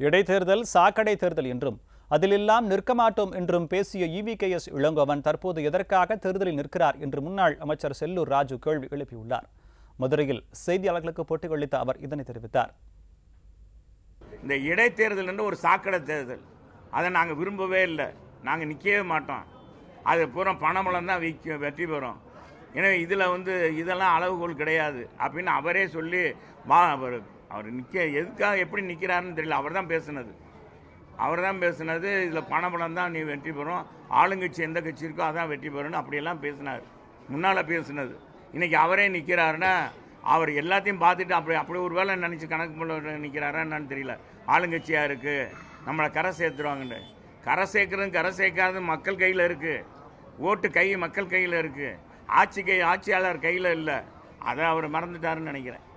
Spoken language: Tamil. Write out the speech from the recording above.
இடைத்தேர்தல் சாக்கடை தேர்தல் என்றும் அதிலெல்லாம் நிற்க மாட்டோம் என்றும் பேசிய இவிகேஎஸ் இளங்கோவன் தற்போது எதற்காக தேர்தலில் நிற்கிறார் என்று முன்னாள் அமைச்சர் செல்லூர் ராஜு கேள்வி எழுப்பியுள்ளார் மதுரையில் செய்தியாளர்களுக்கு போட்டியளித்த அவர் இதனை தெரிவித்தார் இந்த இடைத்தேர்தல் என்று ஒரு சாக்கடை தேர்தல் அதை நாங்கள் விரும்பவே இல்லை நாங்கள் நிற்கவே மாட்டோம் அது பூரா பணபலம் தான் விற்க வெற்றி பெறும் எனவே இதில் வந்து இதெல்லாம் அளவுகோல் கிடையாது அப்படின்னு அவரே சொல்லி மா அவர் அவர் நிற்க எதுக்காக எப்படி நிற்கிறாருன்னு தெரியல அவர் தான் பேசுனது அவர் தான் பேசுனது இதில் பணபலம் தான் நீ வெற்றி பெறும் ஆளுங்கட்சி எந்த கட்சி இருக்கோ அதான் வெற்றி பெறும்னு அப்படியெல்லாம் பேசினார் முன்னால் பேசுனது இன்னைக்கு அவரே நிற்கிறாருன்னா அவர் எல்லாத்தையும் பார்த்துட்டு அப்படி அப்படி ஒரு வேலை நினச்சி கணக்கு போல நிற்கிறாரா என்னன்னு தெரியல ஆளுங்கட்சியாக இருக்குது நம்மளை கரை சேர்த்துருவாங்கன்னு கரை சேர்க்கறது கரை சேர்க்காதது மக்கள் கையில் இருக்குது ஓட்டு கை மக்கள் கையில் இருக்குது ஆட்சி கை ஆட்சியாளர் கையில் இல்லை அதை அவர் மறந்துட்டாருன்னு நினைக்கிறேன்